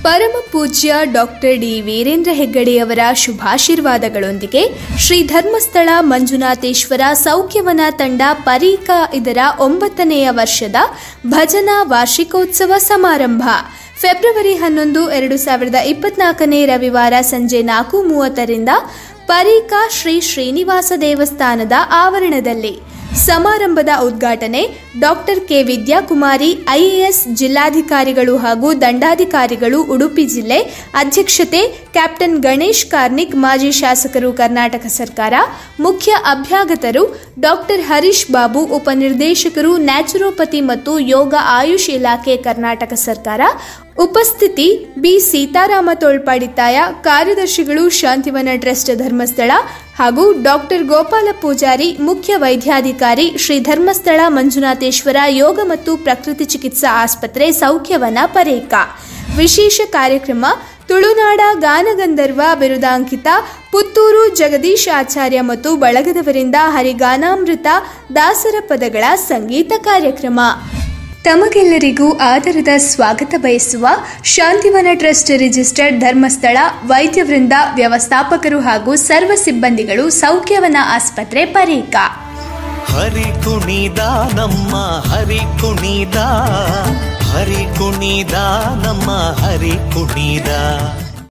ಪರಮ ಪೂಜ್ಯ doctor D Veerendra ಹೆಗ್ಗಡೆಯವರ ಶುಭಾಶೀರ್ವಾದಗಳೊಂದಿಗೆ ಶ್ರೀ ಧರ್ಮಸ್ಥಳ ಮಂಜುನಾಥೇಶ್ವರ ಸೌಖ್ಯವನ ತಂಡ ಪರೀಕ ಇದರ ಒಂಬತ್ತನೆಯ ವರ್ಷದ ಭಜನಾ ವಾರ್ಷಿಕೋತ್ಸವ ಸಮಾರಂಭ ಫೆಬ್ರವರಿ ಹನ್ನೊಂದು ಎರಡು ಸಾವಿರದ ಇಪ್ಪತ್ನಾಲ್ಕನೇ ರವಿವಾರ ಸಂಜೆ ನಾಲ್ಕು ಮೂವತ್ತರಿಂದ ಪರೀಕ ಶ್ರೀ ಶ್ರೀನಿವಾಸ ದೇವಸ್ಥಾನದ ಆವರಣದಲ್ಲಿ ಸಮಾರಂಭದ ಉದ್ಘಾಟನೆ ಡಾಕ್ಟರ್ ಕೆ ವಿದ್ಯಾಕುಮಾರಿ ಐಎಎಸ್ ಜಿಲ್ಲಾಧಿಕಾರಿಗಳು ಹಾಗೂ ದಂಡಾಧಿಕಾರಿಗಳು ಉಡುಪಿ ಜಿಲ್ಲೆ ಅಧ್ಯಕ್ಷತೆ ಕ್ಯಾಪ್ಟನ್ ಗಣೇಶ್ ಕಾರ್ನಿಕ್ ಮಾಜಿ ಶಾಸಕರು ಕರ್ನಾಟಕ ಸರ್ಕಾರ ಮುಖ್ಯ ಅಭ್ಯಾಗತರು ಡಾಕ್ಟರ್ ಹರೀಶ್ ಬಾಬು ಉಪನಿರ್ದೇಶಕರು ನ್ಯಾಚುರೋಪತಿ ಮತ್ತು ಯೋಗ ಆಯುಷ್ ಇಲಾಖೆ ಕರ್ನಾಟಕ ಸರ್ಕಾರ ಉಪಸ್ಥಿತಿ ಬಿ ಸೀತಾರಾಮ ತೋಳ್ಪಾಡಿತಾಯ ಕಾರ್ಯದರ್ಶಿಗಳು ಶಾಂತಿವನ ಟ್ರಸ್ಟ್ ಧರ್ಮಸ್ಥಳ ಹಾಗೂ ಡಾಕ್ಟರ್ ಗೋಪಾಲ ಪೂಜಾರಿ ಮುಖ್ಯ ವೈದ್ಯಾಧಿಕಾರಿ ಶ್ರೀ ಧರ್ಮಸ್ಥಳ ಮಂಜುನಾಥೇಶ್ವರ ಯೋಗ ಮತ್ತು ಪ್ರಕೃತಿ ಚಿಕಿತ್ಸಾ ಆಸ್ಪತ್ರೆ ಸೌಖ್ಯವನ ಪರೇಕ ವಿಶೇಷ ಕಾರ್ಯಕ್ರಮ ತುಳುನಾಡ ಗಾನಗಂಧರ್ವ ಬಿರುದಾಂಕಿತ ಪುತ್ತೂರು ಜಗದೀಶ್ ಆಚಾರ್ಯ ಮತ್ತು ಬಳಗದವರಿಂದ ಹರಿಗಾನಾಮೃತ ದಾಸರ ಪದಗಳ ಸಂಗೀತ ಕಾರ್ಯಕ್ರಮ ತಮಗೆಲ್ಲರಿಗೂ ಆದರದ ಸ್ವಾಗತ ಬಯಸುವ ಶಾಂತಿವನ ಟ್ರಸ್ಟ್ ರಿಜಿಸ್ಟರ್ಡ್ ಧರ್ಮಸ್ಥಳ ವೈದ್ಯವೃಂದ ವ್ಯವಸ್ಥಾಪಕರು ಹಾಗೂ ಸರ್ವ ಸಿಬ್ಬಂದಿಗಳು ಸೌಖ್ಯವನ ಆಸ್ಪತ್ರೆ ಪರೀಕ ಹರಿ ಕುಣಿದ ನಮ್ಮ ಹರಿ ಕುಣಿದ ಹರಿ ಕುಣಿದ ನಮ್ಮ ಹರಿ ಕುಣಿದ